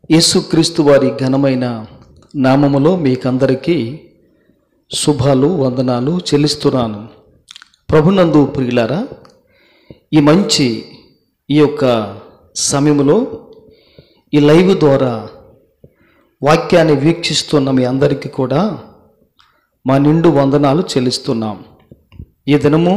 యేసుక్రీస్తు వారి ఘనమైన నామములో మీకందరికీ శుభాలు వందనాలు చెల్లిస్తున్నాను ప్రభునందు ప్రియులారా ఈ మంచి ఈ యొక్క సమయంలో ఈ లైవ్ ద్వారా వాక్యాన్ని వీక్షిస్తున్న మీ అందరికీ కూడా మా నిండు వందనాలు చెల్లిస్తున్నాం ఈ దినము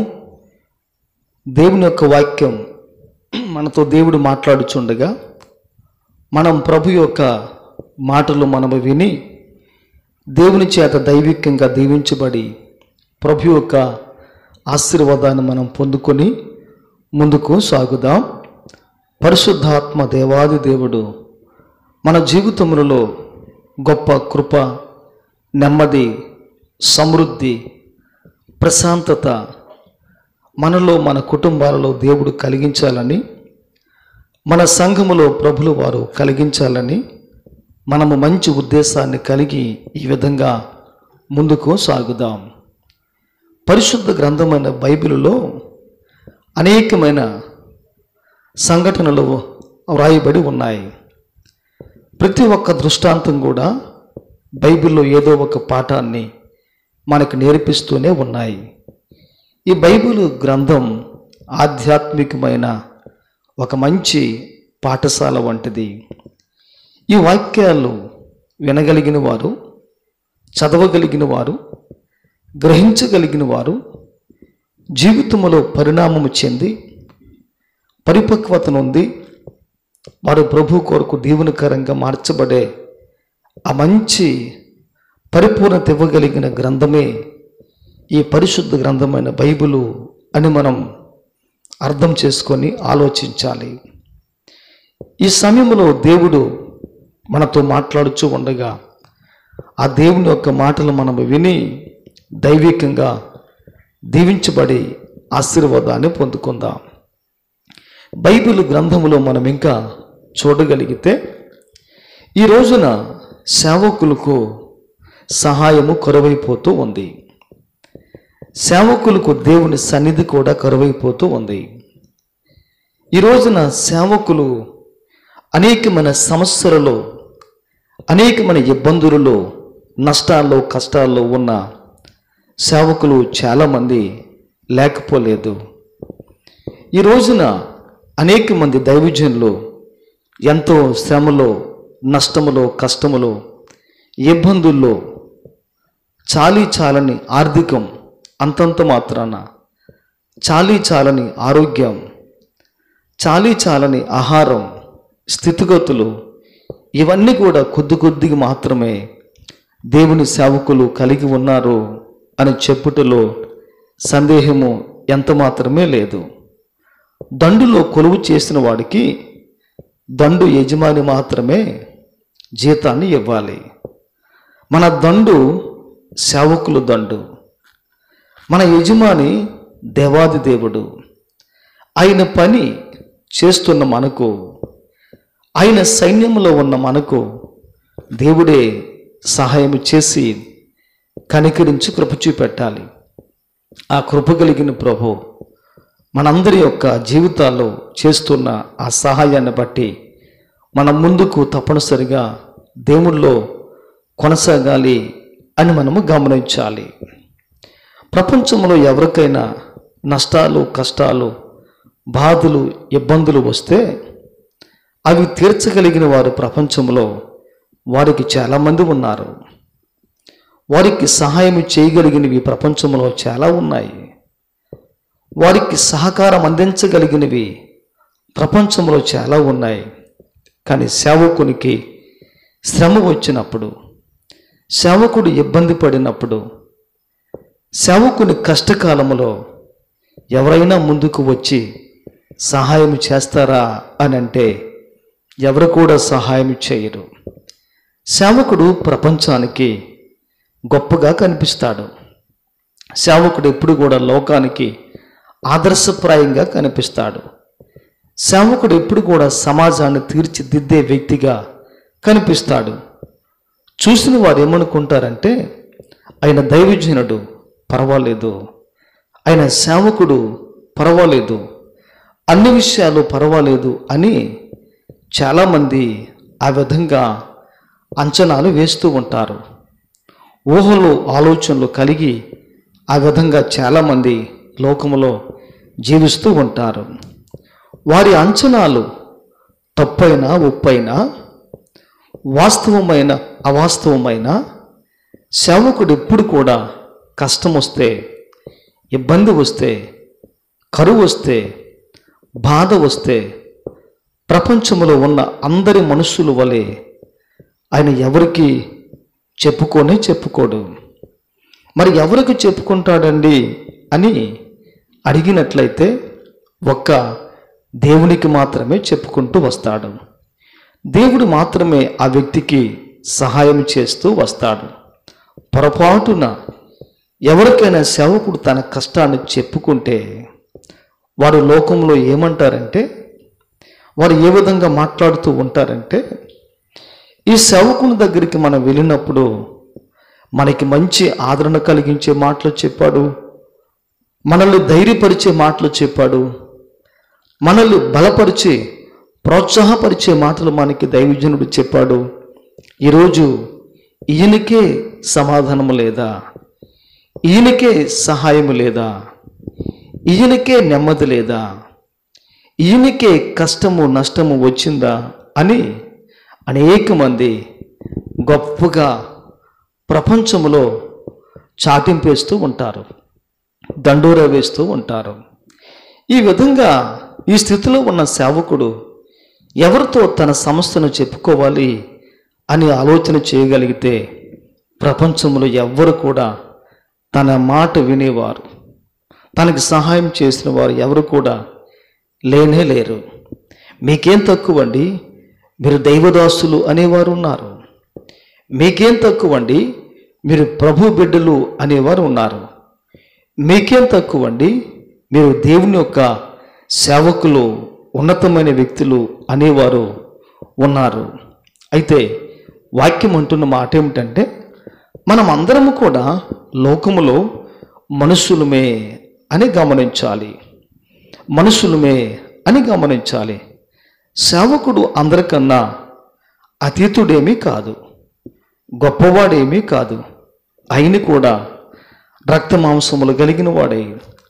దేవుని యొక్క వాక్యం మనతో దేవుడు మాట్లాడుచుండగా మనం ప్రభు యొక్క మాటలు మనము విని దేవుని చేత దైవికంగా దీవించబడి ప్రభు యొక్క ఆశీర్వాదాన్ని మనం పొందుకొని ముందుకు సాగుదాం పరిశుద్ధాత్మ దేవాది దేవుడు మన జీవితములలో గొప్ప కృప నెమ్మది సమృద్ధి ప్రశాంతత మనలో మన కుటుంబాలలో దేవుడు కలిగించాలని మన సంఘములో ప్రభులు వారు కలిగించాలని మనము మంచి ఉద్దేశాన్ని కలిగి ఈ విధంగా ముందుకు సాగుదాం పరిశుద్ధ గ్రంథమైన బైబిలులో అనేకమైన సంఘటనలు వ్రాయబడి ఉన్నాయి ప్రతి ఒక్క దృష్టాంతం కూడా బైబిల్లో ఏదో ఒక పాఠాన్ని మనకు నేర్పిస్తూనే ఉన్నాయి ఈ బైబిల్ గ్రంథం ఆధ్యాత్మికమైన ఒక మంచి పాఠశాల వంటిది ఈ వాక్యాలు వినగలిగిన వారు చదవగలిగిన వారు గ్రహించగలిగిన వారు జీవితంలో పరిణామము చెంది పరిపక్వత నుండి వారు ప్రభు కొరకు దీవునికరంగా మార్చబడే ఆ మంచి పరిపూర్ణత ఇవ్వగలిగిన గ్రంథమే ఈ పరిశుద్ధ గ్రంథమైన బైబిలు అని మనం అర్థం చేసుకొని ఆలోచించాలి ఈ సమయంలో దేవుడు మనతో మాట్లాడుచూ ఉండగా ఆ దేవుని యొక్క మాటలు మనం విని దైవికంగా దీవించబడి ఆశీర్వాదాన్ని పొందుకుందాం బైబిల్ గ్రంథములో మనం ఇంకా చూడగలిగితే ఈ రోజున సేవకులకు సహాయము కరువైపోతూ ఉంది సేవకులకు దేవుని సన్నిధి కూడా కరువైపోతూ ఉంది ఈ రోజున సేవకులు అనేకమైన సమస్యలలో అనేకమైన ఇబ్బందులలో నష్టాల్లో కష్టాల్లో ఉన్న సేవకులు చాలామంది లేకపోలేదు ఈ రోజున అనేక మంది దైవజనులు ఎంతో శ్రమలో నష్టములో కష్టములో ఇబ్బందుల్లో చాలీ చాలని ఆర్థికం అంతంత మాత్రాన చాలీ చాలని ఆరోగ్యం చాలీ చాలని ఆహారం స్థితిగతులు ఇవన్నీ కూడా కొద్ది కొద్దిగా మాత్రమే దేవుని సేవకులు కలిగి ఉన్నారు అని చెప్పుటలో సందేహము ఎంత మాత్రమే లేదు దండులో కొలువు చేసిన వాడికి దండు యజమాని మాత్రమే జీతాన్ని ఇవ్వాలి మన దండు సేవకులు దండు మన యజమాని దేవాది దేవుడు ఆయన పని చేస్తున్న మనకు ఆయన సైన్యంలో ఉన్న మనకు దేవుడే సహాయం చేసి కనికరించి కృప చూపెట్టాలి ఆ కృప కలిగిన ప్రభు మనందరి యొక్క జీవితాల్లో చేస్తున్న ఆ సహాయాన్ని బట్టి మనం ముందుకు తప్పనిసరిగా దేవుల్లో కొనసాగాలి అని మనము గమనించాలి ప్రపంచంలో ఎవరికైనా నష్టాలు కష్టాలు బాధలు ఇబ్బందులు వస్తే అవి తీర్చగలిగిన వారు ప్రపంచంలో వారికి చాలామంది ఉన్నారు వారికి సహాయం చేయగలిగినవి ప్రపంచంలో చాలా ఉన్నాయి వారికి సహకారం అందించగలిగినవి ప్రపంచంలో చాలా ఉన్నాయి కానీ సేవకునికి శ్రమ వచ్చినప్పుడు సేవకుడు ఇబ్బంది పడినప్పుడు సేవకుని కష్టకాలములో ఎవరైనా ముందుకు వచ్చి సహాయం చేస్తారా అని అంటే ఎవరు కూడా సహాయం చేయరు సేవకుడు ప్రపంచానికి గొప్పగా కనిపిస్తాడు సేవకుడు ఎప్పుడు కూడా లోకానికి ఆదర్శప్రాయంగా కనిపిస్తాడు సేవకుడు ఎప్పుడు కూడా సమాజాన్ని తీర్చిదిద్దే వ్యక్తిగా కనిపిస్తాడు చూసిన వారు ఏమనుకుంటారంటే ఆయన దైవజనుడు పర్వాలేదు ఆయన సేవకుడు పర్వాలేదు అన్ని విషయాలు పర్వాలేదు అని చాలామంది ఆ విధంగా అంచనాలు వేస్తూ ఉంటారు ఊహలు ఆలోచనలు కలిగి ఆ విధంగా చాలామంది లోకములో జీవిస్తూ ఉంటారు వారి అంచనాలు తప్పైనా ఒప్పైనా వాస్తవమైన అవాస్తవమైన సేవకుడు ఎప్పుడు కూడా కష్టం వస్తే ఇబ్బంది వస్తే కరువు వస్తే బాధ వస్తే ప్రపంచంలో ఉన్న అందరి మనుషుల వలె ఆయన ఎవరికి చెప్పుకోనే చెప్పుకోడు మరి ఎవరికి చెప్పుకుంటాడండి అని అడిగినట్లయితే ఒక్క దేవునికి మాత్రమే చెప్పుకుంటూ వస్తాడు దేవుడు మాత్రమే ఆ వ్యక్తికి సహాయం చేస్తూ వస్తాడు పొరపాటున ఎవరికైనా సేవకుడు తన కష్టాన్ని చెప్పుకుంటే వారు లోకంలో ఏమంటారంటే వారు ఏ విధంగా మాట్లాడుతూ ఉంటారంటే ఈ సేవకుని దగ్గరికి మనం వెళ్ళినప్పుడు మనకి మంచి ఆదరణ కలిగించే మాటలు చెప్పాడు మనల్ని ధైర్యపరిచే మాటలు చెప్పాడు మనల్ని బలపరిచే ప్రోత్సాహపరిచే మాటలు మనకి దైవజనుడు చెప్పాడు ఈరోజు ఈయనకే సమాధానము లేదా ఈయనకే సహాయము లేదా ఈయనకే నెమ్మది లేదా ఈయనకే కష్టము నష్టము వచ్చిందా అని అనేక మంది గొప్పగా ప్రపంచంలో చాటింపేస్తూ ఉంటారు దండోరా వేస్తూ ఉంటారు ఈ విధంగా ఈ స్థితిలో ఉన్న సేవకుడు ఎవరితో తన సమస్యను చెప్పుకోవాలి అని ఆలోచన చేయగలిగితే ప్రపంచంలో ఎవ్వరు కూడా తన మాట వినేవారు తనకి సహాయం చేసిన వారు ఎవరు కూడా లేనే లేరు మీకేం తక్కువ అండి మీరు దైవదాసులు అనేవారు ఉన్నారు మీకేం తక్కువ అండి మీరు ప్రభు బిడ్డలు అనేవారు ఉన్నారు మీకేం తక్కువ అండి మీరు దేవుని యొక్క సేవకులు ఉన్నతమైన వ్యక్తులు అనేవారు ఉన్నారు అయితే వాక్యం అంటున్న మాట ఏమిటంటే మనం అందరము కూడా లోకములో మనుషులమే అని గమనించాలి మనుషులమే అని గమనించాలి సేవకుడు అందరికన్నా అతీతుడేమీ కాదు గొప్పవాడేమీ కాదు అయిన కూడా రక్త మాంసములు కలిగిన వాడే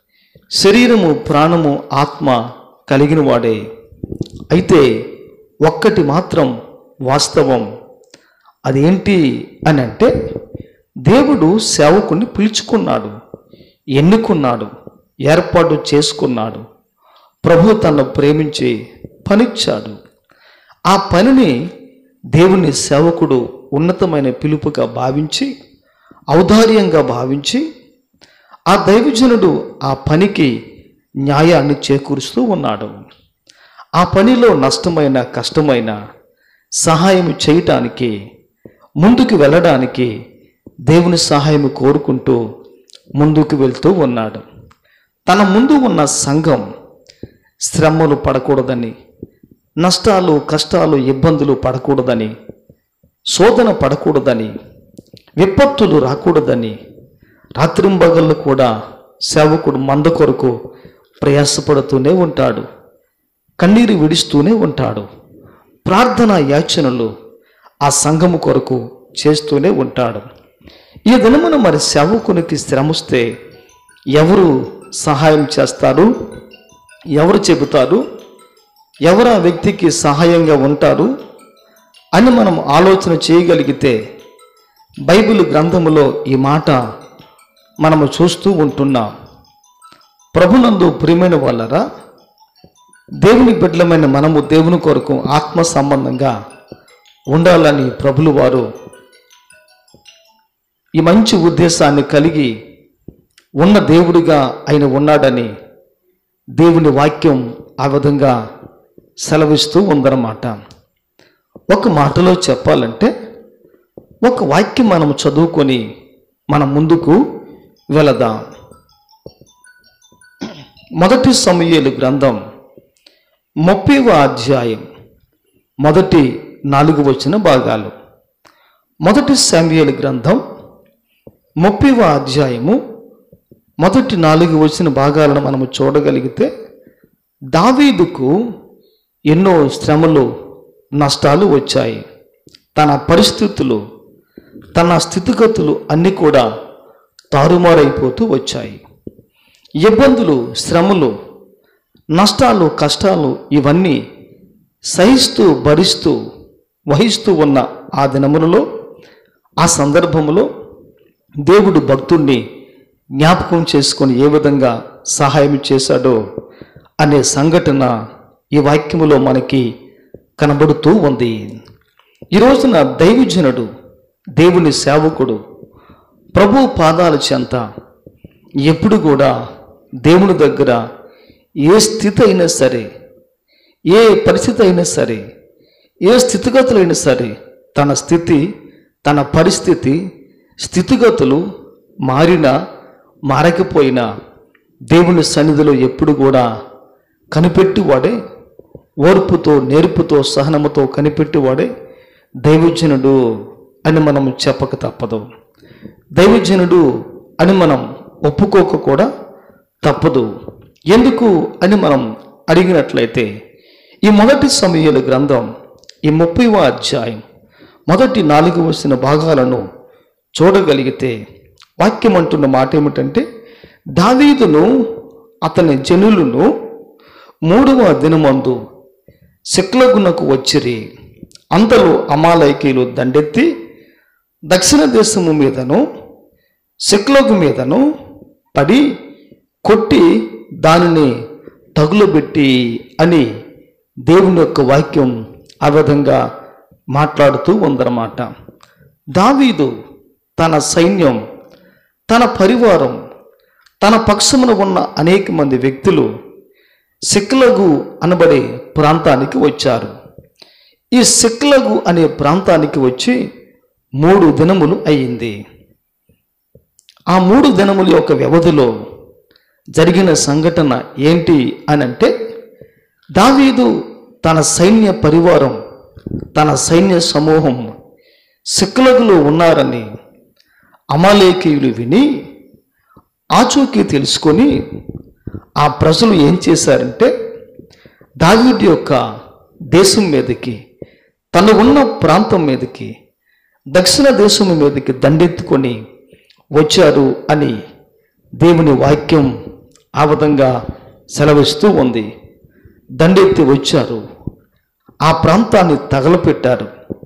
శరీరము ప్రాణము ఆత్మ కలిగిన వాడే అయితే ఒక్కటి మాత్రం వాస్తవం అదేంటి అని అంటే దేవుడు సేవకుని పిలుచుకున్నాడు ఎన్నుకున్నాడు ఏర్పాటు చేసుకున్నాడు ప్రభు తనను ప్రేమించి పనిచ్చాడు ఆ పనిని దేవుని సేవకుడు ఉన్నతమైన పిలుపుగా భావించి ఔదార్యంగా భావించి ఆ దైవజనుడు ఆ పనికి న్యాయాన్ని చేకూరుస్తూ ఉన్నాడు ఆ పనిలో నష్టమైన కష్టమైన సహాయం చేయటానికి ముందుకు వెళ్ళడానికి దేవుని సహాయం కోరుకుంటూ ముందుకు వెళ్తూ ఉన్నాడు తన ముందు ఉన్న సంఘం శ్రమలు పడకూడదని నష్టాలు కష్టాలు ఇబ్బందులు పడకూడదని శోధన పడకూడదని విపత్తులు రాకూడదని రాత్రింబగళ్ళు కూడా సేవకుడు మంద కొరకు ప్రయాసపడుతూనే ఉంటాడు కన్నీరు విడుస్తూనే ఉంటాడు ప్రార్థన యాచనలు ఆ సంఘము కొరకు చేస్తూనే ఉంటాడు ఈ దినమున మరి సేవకునికి శ్రమిస్తే ఎవరు సహాయం చేస్తారు ఎవరు చెబుతారు ఎవరు ఆ వ్యక్తికి సహాయంగా ఉంటారు అని మనం ఆలోచన చేయగలిగితే బైబిల్ గ్రంథములో ఈ మాట మనము చూస్తూ ఉంటున్నాం ప్రభునందు ప్రియమైన వాళ్ళరా దేవుని బిడ్డలమైన మనము దేవుని కొరకు ఆత్మ సంబంధంగా ఉండాలని ప్రభులు వారు ఈ మంచి ఉద్దేశాన్ని కలిగి ఉన్న దేవుడిగా ఆయన ఉన్నాడని దేవుని వాక్యం ఆ విధంగా సెలవిస్తూ ఉందన్నమాట ఒక మాటలో చెప్పాలంటే ఒక వాక్యం మనం చదువుకొని మనం ముందుకు వెళదాం మొదటి సమయలు గ్రంథం ముప్పైవ అధ్యాయం మొదటి నాలుగు వచ్చిన భాగాలు మొదటి సమయలు గ్రంథం ముప్పైవ అధ్యాయము మొదటి నాలుగు వచ్చిన భాగాలను మనము చూడగలిగితే దావీదుకు ఎన్నో శ్రమలు నష్టాలు వచ్చాయి తన పరిస్థితులు తన స్థితిగతులు అన్నీ కూడా తారుమారైపోతూ వచ్చాయి ఇబ్బందులు శ్రమలు నష్టాలు కష్టాలు ఇవన్నీ సహిస్తూ భరిస్తూ వహిస్తూ ఉన్న ఆ దినములలో ఆ సందర్భంలో దేవుడు భక్తుణ్ణి జ్ఞాపకం చేసుకొని ఏ విధంగా సహాయం చేశాడో అనే సంఘటన ఈ వాక్యములో మనకి కనబడుతూ ఉంది ఈ రోజున దైవజనుడు దేవుని సేవకుడు ప్రభు పాదాల చెంత ఎప్పుడు కూడా దేవుని దగ్గర ఏ స్థితి అయినా సరే ఏ పరిస్థితి అయినా సరే ఏ స్థితిగతులైనా సరే తన స్థితి తన పరిస్థితి స్థితిగతులు మారినా మారకపోయినా దేవుని సన్నిధిలో ఎప్పుడు కూడా కనిపెట్టివాడే ఓర్పుతో నేర్పుతో సహనముతో కనిపెట్టివాడే దైవజనుడు అని మనం చెప్పక తప్పదు దైవజనుడు అని మనం ఒప్పుకోక కూడా తప్పదు ఎందుకు అని మనం అడిగినట్లయితే ఈ మొదటి సమయాల గ్రంథం ఈ ముప్పైవ అధ్యాయం మొదటి నాలుగు వచ్చిన భాగాలను చూడగలిగితే వాక్యం అంటున్న మాట ఏమిటంటే దావీదును అతని జనులను మూడవ దినమందు శిక్లగునకు వచ్చిరి అంతలో అమాలయకీలు దండెత్తి దక్షిణ దేశము మీదను శిక్లగు మీదను పడి కొట్టి దానిని తగులబెట్టి అని దేవుని యొక్క వాక్యం ఆ విధంగా మాట్లాడుతూ ఉందన్నమాట దావీదు తన సైన్యం తన పరివారం తన పక్షమున ఉన్న అనేక మంది వ్యక్తులు సిక్లగు అనబడే ప్రాంతానికి వచ్చారు ఈ సిక్లగు అనే ప్రాంతానికి వచ్చి మూడు దినములు అయ్యింది ఆ మూడు దినముల యొక్క వ్యవధిలో జరిగిన సంఘటన ఏంటి అని అంటే దావీదు తన సైన్య పరివారం తన సైన్య సమూహం సిక్లగులో ఉన్నారని అమాలేకీయులు విని ఆచూకీ తెలుసుకొని ఆ ప్రజలు ఏం చేశారంటే దావీదు యొక్క దేశం మీదకి తను ఉన్న ప్రాంతం మీదకి దక్షిణ దేశం మీదకి దండెత్తుకొని వచ్చారు అని దేవుని వాక్యం ఆ విధంగా సెలవిస్తూ ఉంది దండెత్తి వచ్చారు ఆ ప్రాంతాన్ని తగలపెట్టారు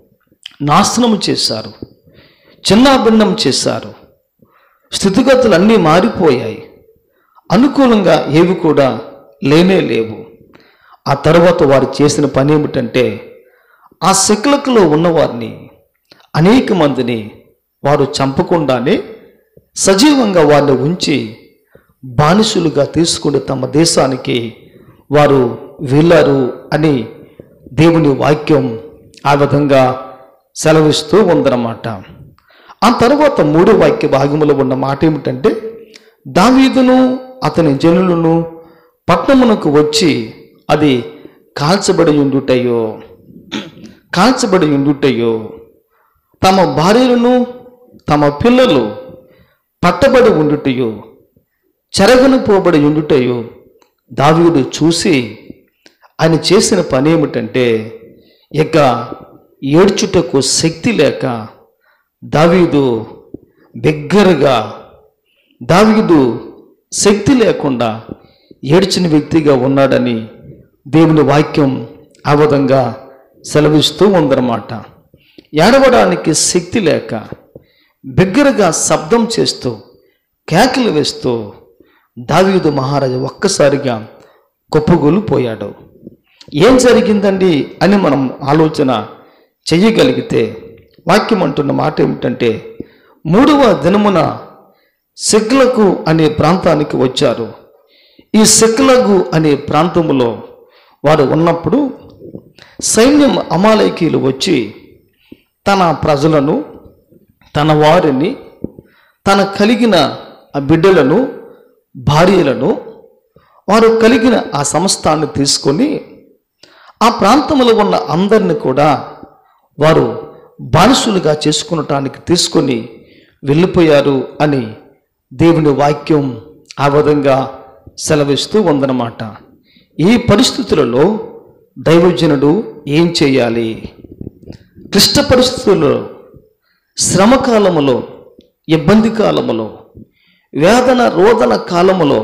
నాశనం చేశారు చిన్నాభిన్నం చేశారు స్థితిగతులు అన్నీ మారిపోయాయి అనుకూలంగా ఏవి కూడా లేనే లేవు ఆ తర్వాత వారు చేసిన పని ఏమిటంటే ఆ శిక్లకులో ఉన్నవారిని అనేక మందిని వారు చంపకుండానే సజీవంగా వారిని ఉంచి బానిసులుగా తీసుకుని తమ దేశానికి వారు వెళ్ళారు అని దేవుని వాక్యం ఆ విధంగా సెలవిస్తూ ఉందన్నమాట ఆ తర్వాత మూడో వాక్య భాగములో ఉన్న మాట ఏమిటంటే దావీదును అతని జనులను పట్టణమునకు వచ్చి అది కాల్చబడి ఉండుటయో కాల్చబడి ఉండుటయో తమ భార్యలను తమ పిల్లలు పట్టబడి ఉండుటయో చెరగను పోబడి ఉండుటయో దావీదు చూసి ఆయన చేసిన పని ఏమిటంటే ఇక ఏడ్చుటకు శక్తి లేక దావీదు బిగ్గరగా దావీదు శక్తి లేకుండా ఏడ్చిన వ్యక్తిగా ఉన్నాడని దేవుని వాక్యం ఆ విధంగా సెలవిస్తూ ఉందన్నమాట ఏడవడానికి శక్తి లేక బిగ్గరగా శబ్దం చేస్తూ కేకలు వేస్తూ దావీదు మహారాజు ఒక్కసారిగా కుప్పగొలిపోయాడు ఏం జరిగిందండి అని మనం ఆలోచన చెయ్యగలిగితే వాక్యం అంటున్న మాట ఏమిటంటే మూడవ దినమున సిగ్లకు అనే ప్రాంతానికి వచ్చారు ఈ సిక్లగు అనే ప్రాంతములో వారు ఉన్నప్పుడు సైన్యం అమాలయకీలు వచ్చి తన ప్రజలను తన వారిని తన కలిగిన ఆ బిడ్డలను భార్యలను వారు కలిగిన ఆ సంస్థాన్ని తీసుకొని ఆ ప్రాంతంలో ఉన్న అందరిని కూడా వారు బానిసులుగా చేసుకునటానికి తీసుకొని వెళ్ళిపోయారు అని దేవుని వాక్యం ఆ విధంగా సెలవిస్తూ ఉందన్నమాట ఈ పరిస్థితులలో దైవజనుడు ఏం చేయాలి క్లిష్ట పరిస్థితుల్లో శ్రమ కాలములో ఇబ్బంది కాలములో వేదన రోదన కాలములో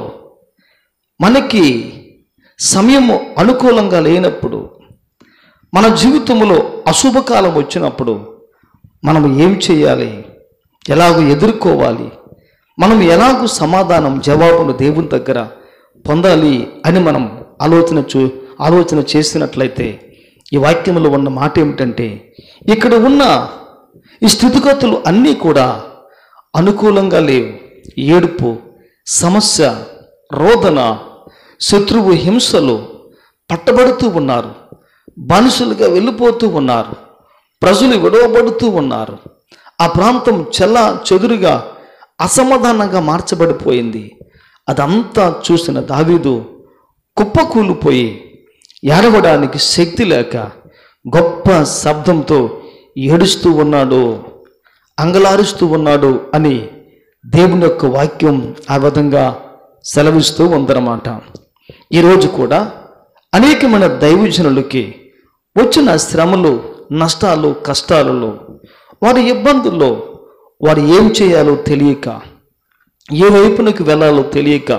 మనకి సమయము అనుకూలంగా లేనప్పుడు మన జీవితంలో అశుభకాలం వచ్చినప్పుడు మనం ఏం చేయాలి ఎలాగో ఎదుర్కోవాలి మనం ఎలాగో సమాధానం జవాబును దేవుని దగ్గర పొందాలి అని మనం ఆలోచన చూ ఆలోచన చేసినట్లయితే ఈ వాక్యంలో ఉన్న మాట ఏమిటంటే ఇక్కడ ఉన్న ఈ స్థితిగతులు అన్నీ కూడా అనుకూలంగా లేవు ఏడుపు సమస్య రోదన శత్రువు హింసలు పట్టబడుతూ ఉన్నారు బానిసలుగా వెళ్ళిపోతూ ఉన్నారు ప్రజలు విడవబడుతూ ఉన్నారు ఆ ప్రాంతం చెల్ల చెదురుగా అసమాధానంగా మార్చబడిపోయింది అదంతా చూసిన దావీదు కుప్పకూలిపోయి ఏడవడానికి శక్తి లేక గొప్ప శబ్దంతో ఏడుస్తూ ఉన్నాడు అంగలారుస్తూ ఉన్నాడు అని దేవుని యొక్క వాక్యం ఆ విధంగా సెలవిస్తూ ఉందన్నమాట ఈరోజు కూడా అనేకమైన దైవజనులకి వచ్చిన శ్రమలు నష్టాలు కష్టాలలో వారి ఇబ్బందుల్లో వారు ఏం చేయాలో తెలియక ఏ వైపునకు వెళ్ళాలో తెలియక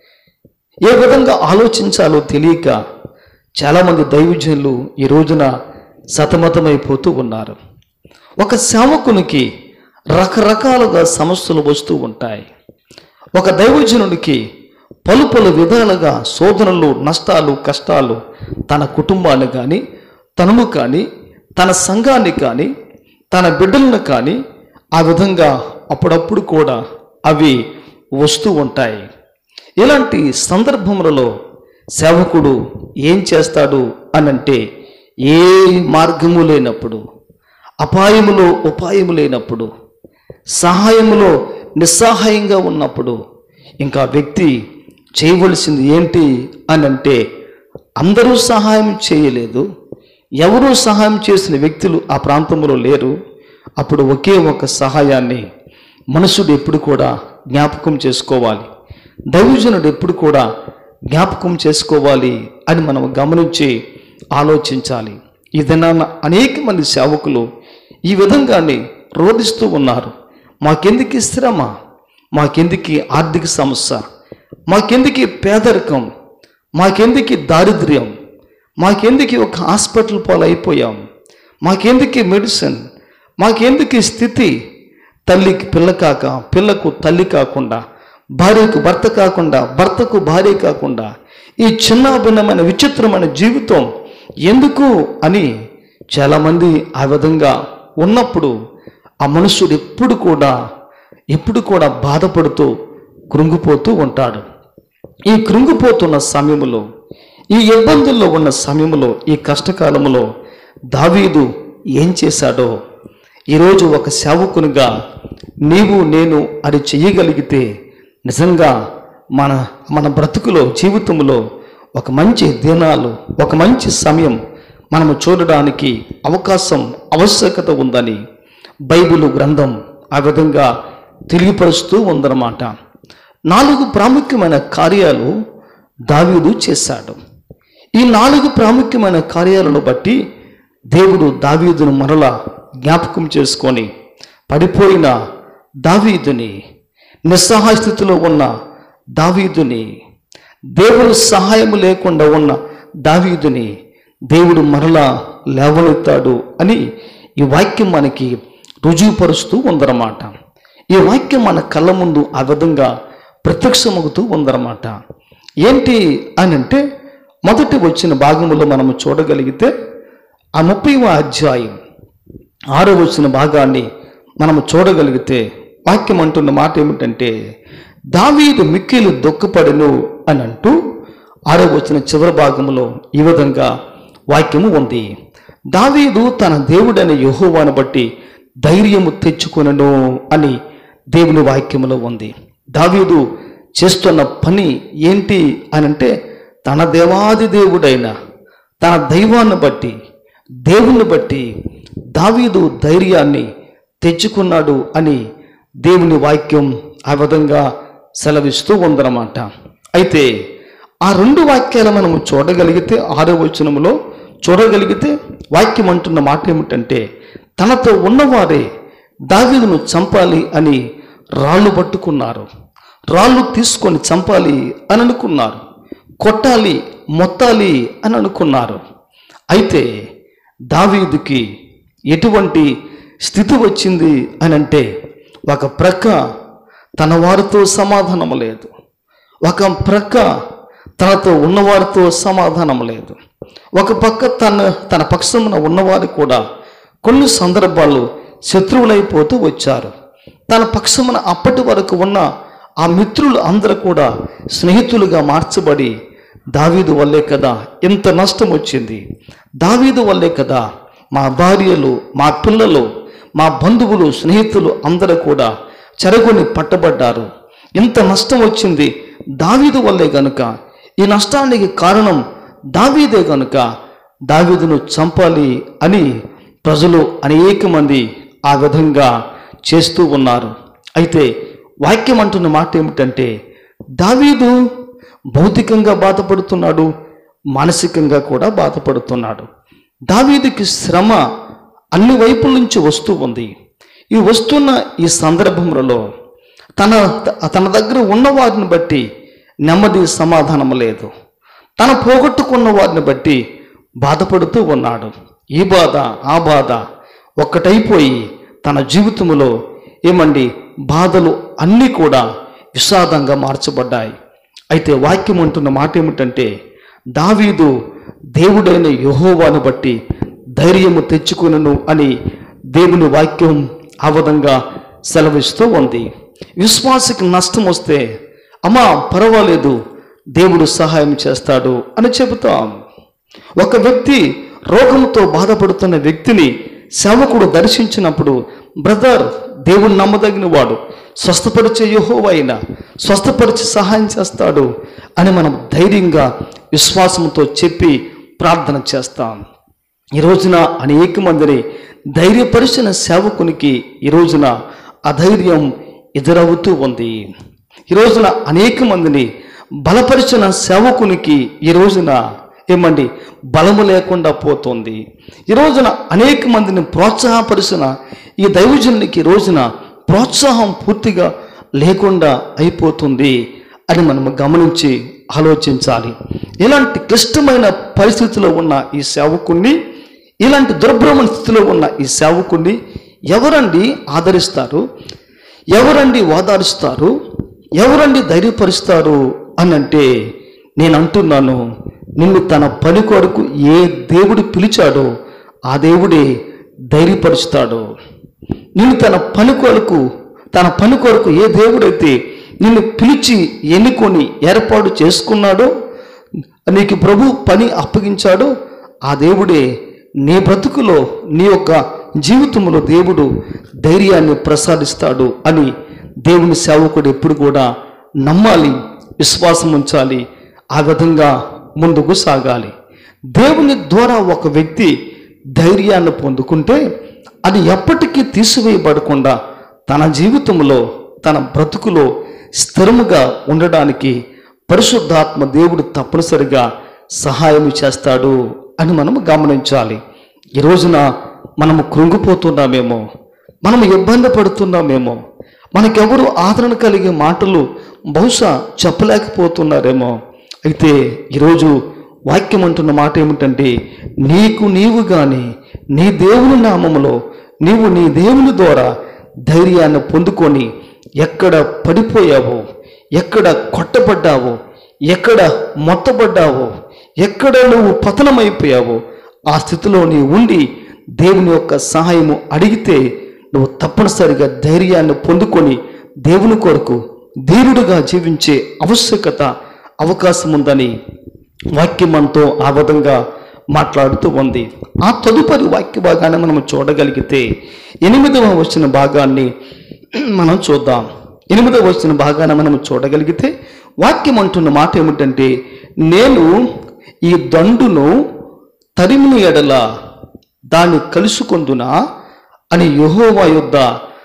ఏ విధంగా ఆలోచించాలో తెలియక చాలామంది దైవజనులు ఈ రోజున సతమతమైపోతూ ఉన్నారు ఒక సేవకునికి రకరకాలుగా సమస్యలు వస్తూ ఉంటాయి ఒక దైవజనుడికి పలు పలు విధాలుగా శోధనలు నష్టాలు కష్టాలు తన కుటుంబాన్ని కానీ తనను కానీ తన సంఘాన్ని కానీ తన బిడ్డలను కానీ ఆ విధంగా అప్పుడప్పుడు కూడా అవి వస్తూ ఉంటాయి ఇలాంటి సందర్భములలో సేవకుడు ఏం చేస్తాడు అనంటే ఏ మార్గము లేనప్పుడు అపాయములో ఉపాయము లేనప్పుడు సహాయములో నిస్సహాయంగా ఉన్నప్పుడు ఇంకా వ్యక్తి చేయవలసింది ఏంటి అని అంటే అందరూ సహాయం చేయలేదు ఎవరూ సహాయం చేసిన వ్యక్తులు ఆ ప్రాంతంలో లేరు అప్పుడు ఒకే ఒక సహాయాన్ని మనుషుడు ఎప్పుడు కూడా జ్ఞాపకం చేసుకోవాలి దైవజనుడు ఎప్పుడు కూడా జ్ఞాపకం చేసుకోవాలి అని మనం గమనించి ఆలోచించాలి ఈ దినాన అనేక మంది సేవకులు ఈ విధంగానే రోధిస్తూ ఉన్నారు మాకెందుకు శ్రమ మాకెందుకు ఆర్థిక సమస్య మాకెందుకు పేదరికం మాకెందుకు దారిద్ర్యం మాకెందుకు ఒక హాస్పిటల్ పాలు అయిపోయాం మాకెందుకు మెడిసిన్ మాకెందుకు ఈ స్థితి తల్లికి పిల్ల కాక పిల్లకు తల్లి కాకుండా భార్యకు భర్త కాకుండా భర్తకు భార్య కాకుండా ఈ చిన్న భిన్నమైన విచిత్రమైన జీవితం ఎందుకు అని చాలామంది ఆ విధంగా ఉన్నప్పుడు ఆ మనుషుడు ఎప్పుడు కూడా ఎప్పుడు కూడా బాధపడుతూ కృంగిపోతూ ఉంటాడు ఈ కృంగిపోతున్న సమయంలో ఈ ఇబ్బందుల్లో ఉన్న సమయంలో ఈ కష్టకాలంలో దావీదు ఏం చేశాడో ఈరోజు ఒక సేవకునిగా నీవు నేను అది చెయ్యగలిగితే నిజంగా మన మన బ్రతుకులో జీవితంలో ఒక మంచి దినాలు ఒక మంచి సమయం మనము చూడడానికి అవకాశం ఆవశ్యకత ఉందని బైబిల్ గ్రంథం ఆ విధంగా తెలియపరుస్తూ ఉందన్నమాట నాలుగు ప్రాముఖ్యమైన కార్యాలు దావీదు చేశాడు ఈ నాలుగు ప్రాముఖ్యమైన కార్యాలను బట్టి దేవుడు దావీదును మరలా జ్ఞాపకం చేసుకొని పడిపోయిన దావీదుని నిస్సహాయ స్థితిలో ఉన్న దావీదుని దేవుడు సహాయం లేకుండా ఉన్న దావీదుని దేవుడు మరలా లేవనెత్తాడు అని ఈ వాక్యం మనకి రుజువుపరుస్తూ ఉందన్నమాట ఈ వాక్యం మన కళ్ళ ముందు ఆ విధంగా ప్రత్యక్షమవుతూ ఉందన్నమాట ఏంటి అని అంటే మొదటి వచ్చిన భాగములో మనము చూడగలిగితే ఆ ముప్పైవ అధ్యాయం ఆరో వచ్చిన భాగాన్ని మనము చూడగలిగితే వాక్యం అంటున్న మాట ఏమిటంటే దావీదు మిక్కిలు దుఃఖపడెను అని అంటూ ఆరో వచ్చిన చివరి భాగంలో ఈ విధంగా వాక్యము ఉంది దావీదు తన దేవుడైన యెహోవాను బట్టి ధైర్యము తెచ్చుకొనను అని దేవుని వాక్యములో ఉంది దావీదు చేస్తున్న పని ఏంటి అని అంటే తన దేవాది దేవుడైన తన దైవాన్ని బట్టి దేవుని బట్టి దావీదు ధైర్యాన్ని తెచ్చుకున్నాడు అని దేవుని వాక్యం ఆ విధంగా సెలవిస్తూ ఉందన్నమాట అయితే ఆ రెండు వాక్యాలు మనము చూడగలిగితే ఆరో వచనములో చూడగలిగితే వాక్యం అంటున్న మాట ఏమిటంటే తనతో ఉన్నవారే దావీదును చంపాలి అని రాళ్ళు పట్టుకున్నారు రాళ్ళు తీసుకొని చంపాలి అని అనుకున్నారు కొట్టాలి మొత్తాలి అని అనుకున్నారు అయితే దావీదుకి ఎటువంటి స్థితి వచ్చింది అని అంటే ఒక ప్రక్క తన వారితో సమాధానం లేదు ఒక ప్రక్క తనతో ఉన్నవారితో సమాధానం లేదు ఒక పక్క తన తన పక్షమున ఉన్నవారు కూడా కొన్ని సందర్భాల్లో శత్రువులైపోతూ వచ్చారు తన పక్షమున అప్పటి వరకు ఉన్న ఆ మిత్రులు అందరూ కూడా స్నేహితులుగా మార్చబడి దావీదు వల్లే కదా ఎంత నష్టం వచ్చింది దావీదు వల్లే కదా మా భార్యలు మా పిల్లలు మా బంధువులు స్నేహితులు అందరూ కూడా చెరగొని పట్టబడ్డారు ఎంత నష్టం వచ్చింది దావీదు వల్లే గనుక ఈ నష్టానికి కారణం దావీదే గనుక దావీదును చంపాలి అని ప్రజలు అనేక మంది ఆ విధంగా చేస్తూ ఉన్నారు అయితే వాక్యం అంటున్న మాట ఏమిటంటే దావీదు భౌతికంగా బాధపడుతున్నాడు మానసికంగా కూడా బాధపడుతున్నాడు దావీదుకి శ్రమ అన్ని వైపుల నుంచి వస్తూ ఉంది ఈ వస్తున్న ఈ సందర్భములలో తన తన దగ్గర ఉన్న వారిని బట్టి నెమ్మది సమాధానం లేదు తన పోగొట్టుకున్న వారిని బట్టి బాధపడుతూ ఉన్నాడు ఈ బాధ ఆ బాధ ఒక్కటైపోయి తన జీవితంలో ఏమండి బాధలు అన్నీ కూడా విషాదంగా మార్చబడ్డాయి అయితే వాక్యం అంటున్న మాట ఏమిటంటే దావీదు దేవుడైన యెహోవాను బట్టి ధైర్యము తెచ్చుకునను అని దేవుని వాక్యం ఆ విధంగా సెలవిస్తూ ఉంది విశ్వాసకి నష్టం వస్తే అమ్మా పర్వాలేదు దేవుడు సహాయం చేస్తాడు అని చెబుతాం ఒక వ్యక్తి రోగంతో బాధపడుతున్న వ్యక్తిని సేవకుడు దర్శించినప్పుడు బ్రదర్ దేవుడు నమ్మదగిన వాడు స్వస్థపరిచే యహోవైన స్వస్థపరిచి సహాయం చేస్తాడు అని మనం ధైర్యంగా విశ్వాసంతో చెప్పి ప్రార్థన చేస్తాం ఈ రోజున అనేక మందిని ధైర్యపరిచిన సేవకునికి ఈ రోజున అధైర్యం ఎదురవుతూ ఉంది ఈ రోజున అనేక మందిని బలపరిచిన సేవకునికి ఈ రోజున ఏమండి బలము లేకుండా పోతుంది ఈ రోజున అనేక మందిని ప్రోత్సాహపరిచిన ఈ దైవజనునికి ఈ రోజున ప్రోత్సాహం పూర్తిగా లేకుండా అయిపోతుంది అని మనం గమనించి ఆలోచించాలి ఇలాంటి క్లిష్టమైన పరిస్థితిలో ఉన్న ఈ సేవకుణ్ణి ఇలాంటి దుర్భ్రమణ స్థితిలో ఉన్న ఈ సేవకుణ్ణి ఎవరండి ఆదరిస్తారు ఎవరండి ఓదారుస్తారు ఎవరండి ధైర్యపరుస్తారు అని అంటే నేను అంటున్నాను నిన్ను తన పని కొరకు ఏ దేవుడు పిలిచాడో ఆ దేవుడే ధైర్యపరుస్తాడు నిన్ను తన పని కొరకు తన పని కొరకు ఏ దేవుడైతే నిన్ను పిలిచి ఎన్నుకొని ఏర్పాటు చేసుకున్నాడో నీకు ప్రభు పని అప్పగించాడో ఆ దేవుడే నీ బ్రతుకులో నీ యొక్క జీవితంలో దేవుడు ధైర్యాన్ని ప్రసాదిస్తాడు అని దేవుని సేవకుడు ఎప్పుడు కూడా నమ్మాలి విశ్వాసం ఉంచాలి ఆ విధంగా ముందుకు సాగాలి దేవుని ద్వారా ఒక వ్యక్తి ధైర్యాన్ని పొందుకుంటే అది ఎప్పటికీ తీసివేయబడకుండా తన జీవితంలో తన బ్రతుకులో స్థిరముగా ఉండడానికి పరిశుద్ధాత్మ దేవుడు తప్పనిసరిగా సహాయం చేస్తాడు అని మనం గమనించాలి ఈ రోజున మనము కృంగిపోతున్నామేమో మనము ఇబ్బంది పడుతున్నామేమో మనకెవరు ఆదరణ కలిగే మాటలు బహుశా చెప్పలేకపోతున్నారేమో అయితే ఈరోజు వాక్యం అంటున్న మాట ఏమిటంటే నీకు నీవు గాని నీ దేవుని నామములో నీవు నీ దేవుని ద్వారా ధైర్యాన్ని పొందుకొని ఎక్కడ పడిపోయావో ఎక్కడ కొట్టబడ్డావో ఎక్కడ మొత్తబడ్డావో ఎక్కడ నువ్వు పతనమైపోయావో ఆ స్థితిలో నీ ఉండి దేవుని యొక్క సహాయము అడిగితే నువ్వు తప్పనిసరిగా ధైర్యాన్ని పొందుకొని దేవుని కొరకు ధీరుడుగా జీవించే ఆవశ్యకత అవకాశం ఉందని వాక్యం మనతో ఆ విధంగా మాట్లాడుతూ ఉంది ఆ తదుపరి వాక్య భాగాన్ని మనం చూడగలిగితే ఎనిమిదవ వచ్చిన భాగాన్ని మనం చూద్దాం ఎనిమిదవ వచ్చిన భాగాన్ని మనం చూడగలిగితే వాక్యం అంటున్న మాట ఏమిటంటే నేను ఈ దండును తరిమిన ఎడల దాన్ని కలుసుకొందునా అని యెహోవా యొద్ద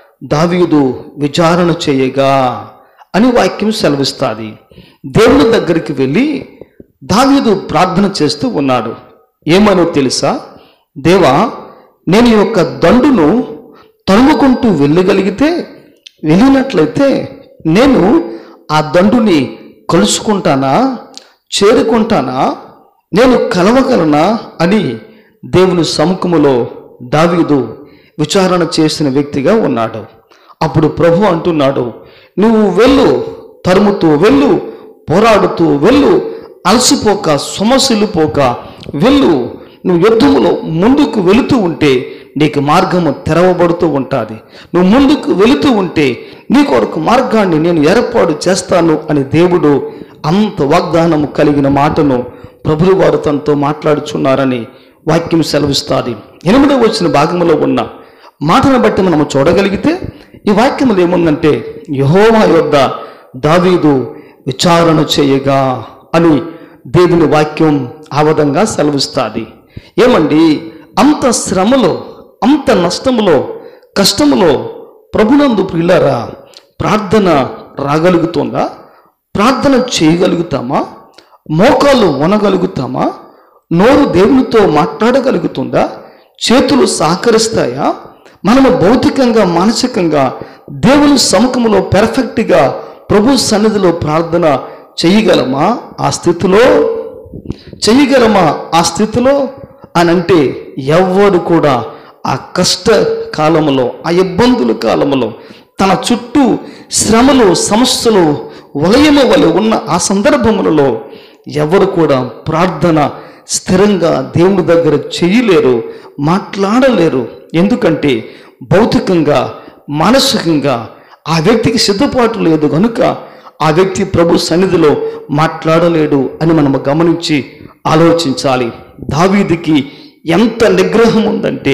దావీదు విచారణ చేయగా అని వాక్యం సెలవిస్తుంది దేవుని దగ్గరికి వెళ్ళి దావీదు ప్రార్థన చేస్తూ ఉన్నాడు ఏమనో తెలుసా దేవా నేను ఈ యొక్క దండును తరుముకుంటూ వెళ్ళగలిగితే వెళ్ళినట్లయితే నేను ఆ దండుని కలుసుకుంటానా చేరుకుంటానా నేను కలవగలనా అని దేవుని సముఖములో దావీదు విచారణ చేసిన వ్యక్తిగా ఉన్నాడు అప్పుడు ప్రభు అంటున్నాడు నువ్వు వెళ్ళు తరుముతూ వెళ్ళు పోరాడుతూ వెళ్ళు అలసిపోక సొమసిల్లిపోక వెళ్ళు నువ్వు యుద్ధములో ముందుకు వెళుతూ ఉంటే నీకు మార్గము తెరవబడుతూ ఉంటుంది నువ్వు ముందుకు వెళుతూ ఉంటే నీ కొరకు మార్గాన్ని నేను ఏర్పాటు చేస్తాను అని దేవుడు అంత వాగ్దానము కలిగిన మాటను ప్రభులు వారు తనతో మాట్లాడుచున్నారని వాక్యం సెలవిస్తుంది ఎనిమిదవ వచ్చిన భాగంలో ఉన్న మాటను బట్టి మనం చూడగలిగితే ఈ వాక్యములు ఏముందంటే యహోవా యొద్ద దావీదు విచారణ చేయగా అని దేవుని వాక్యం ఆ విధంగా సెలవిస్తుంది ఏమండి అంత శ్రమలో అంత నష్టములో కష్టములో ప్రభునందు ప్రియులారా ప్రార్థన రాగలుగుతుందా ప్రార్థన చేయగలుగుతామా మోకాలు వనగలుగుతామా నోరు దేవునితో మాట్లాడగలుగుతుందా చేతులు సహకరిస్తాయా మనము భౌతికంగా మానసికంగా దేవుని సముఖంలో పెర్ఫెక్ట్గా ప్రభు సన్నిధిలో ప్రార్థన చేయగలమా ఆ స్థితిలో చేయగలమా ఆ స్థితిలో అని అంటే ఎవ్వరు కూడా ఆ కష్ట కాలములో ఆ ఇబ్బందుల కాలములో తన చుట్టూ శ్రమలు సమస్యలు వలయము వలె ఉన్న ఆ సందర్భములలో ఎవరు కూడా ప్రార్థన స్థిరంగా దేవుని దగ్గర చేయలేరు మాట్లాడలేరు ఎందుకంటే భౌతికంగా మానసికంగా ఆ వ్యక్తికి సిద్ధపాటు లేదు కనుక ఆ వ్యక్తి ప్రభు సన్నిధిలో మాట్లాడలేడు అని మనము గమనించి ఆలోచించాలి దావీదికి ఎంత నిగ్రహం ఉందంటే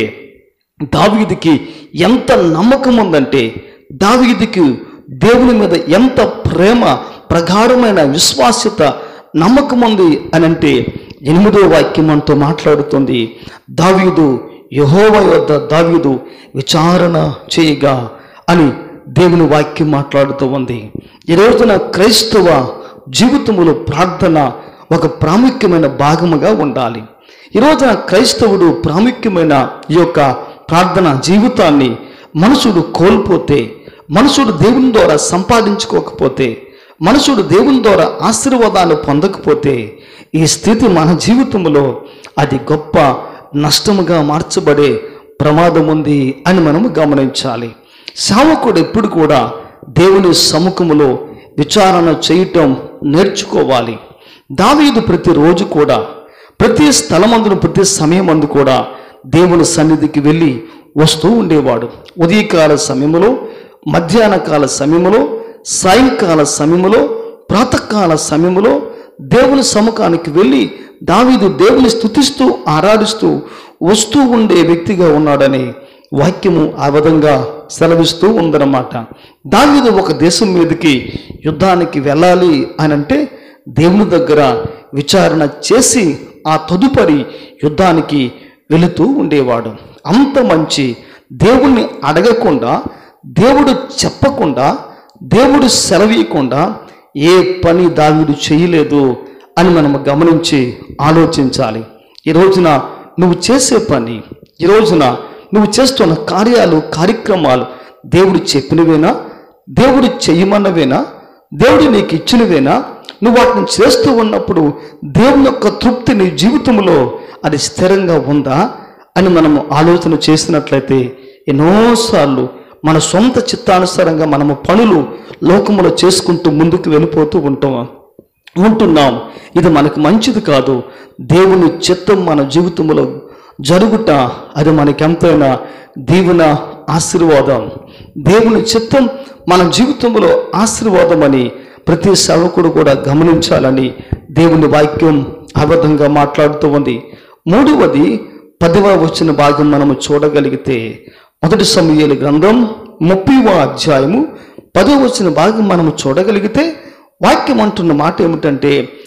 దావీదికి ఎంత నమ్మకం ఉందంటే దావీదికి దేవుని మీద ఎంత ప్రేమ ప్రగాఢమైన విశ్వాస్యత నమ్మకం ఉంది అని అంటే ఎనిమిదో వాక్యం మనతో మాట్లాడుతుంది దావీదు యహోవ యొద్ద దావీదు విచారణ చేయగా అని దేవుని వాక్యం మాట్లాడుతూ ఉంది ఈ రోజున క్రైస్తవ జీవితములో ప్రార్థన ఒక ప్రాముఖ్యమైన భాగముగా ఉండాలి ఈ రోజున క్రైస్తవుడు ప్రాముఖ్యమైన ఈ యొక్క ప్రార్థన జీవితాన్ని మనుషుడు కోల్పోతే మనుషుడు దేవుని ద్వారా సంపాదించుకోకపోతే మనుషుడు దేవుని ద్వారా ఆశీర్వాదాన్ని పొందకపోతే ఈ స్థితి మన జీవితంలో అది గొప్ప నష్టముగా మార్చబడే ప్రమాదం ఉంది అని మనము గమనించాలి సేవకుడు ఎప్పుడు కూడా దేవుని సముఖములో విచారణ చేయటం నేర్చుకోవాలి దావీదు ప్రతిరోజు కూడా ప్రతి స్థలమందును ప్రతి సమయమందు కూడా దేవుని సన్నిధికి వెళ్ళి వస్తూ ఉండేవాడు ఉదయకాల సమయంలో మధ్యాహ్న కాల సమయంలో సాయంకాల సమయంలో ప్రాతకాల సమయంలో దేవుని సముఖానికి వెళ్ళి దావీదు దేవుని స్తుతిస్తూ ఆరాధిస్తూ వస్తూ ఉండే వ్యక్తిగా ఉన్నాడని వాక్యము ఆ విధంగా సెలవిస్తూ ఉందన్నమాట దావీదు ఒక దేశం మీదకి యుద్ధానికి వెళ్ళాలి అని అంటే దేవుని దగ్గర విచారణ చేసి ఆ తదుపరి యుద్ధానికి వెళుతూ ఉండేవాడు అంత మంచి దేవుణ్ణి అడగకుండా దేవుడు చెప్పకుండా దేవుడు సెలవీయకుండా ఏ పని దావీదు చేయలేదు అని మనం గమనించి ఆలోచించాలి ఈ రోజున నువ్వు చేసే పని ఈ రోజున నువ్వు చేస్తున్న కార్యాలు కార్యక్రమాలు దేవుడు చెప్పినవేనా దేవుడు చెయ్యమన్నవేనా దేవుడు నీకు ఇచ్చినవేనా నువ్వు వాటిని చేస్తూ ఉన్నప్పుడు దేవుని యొక్క తృప్తి నీ జీవితంలో అది స్థిరంగా ఉందా అని మనము ఆలోచన చేసినట్లయితే ఎన్నోసార్లు మన సొంత చిత్తానుసారంగా మనము పనులు లోకములో చేసుకుంటూ ముందుకు వెళ్ళిపోతూ ఉంటాం ఉంటున్నాం ఇది మనకు మంచిది కాదు దేవుని చిత్తం మన జీవితంలో జరుగుట అది మనకెంతైనా దీవెన ఆశీర్వాదం దేవుని చిత్తం మన జీవితంలో ఆశీర్వాదం అని ప్రతి సేవకుడు కూడా గమనించాలని దేవుని వాక్యం ఆ విధంగా మాట్లాడుతూ ఉంది మూడవది పదవ వచ్చిన భాగం మనము చూడగలిగితే మొదటి సమయాల గ్రంథం ముప్పైవ అధ్యాయము పదవ వచ్చిన భాగం మనము చూడగలిగితే వాక్యం అంటున్న మాట ఏమిటంటే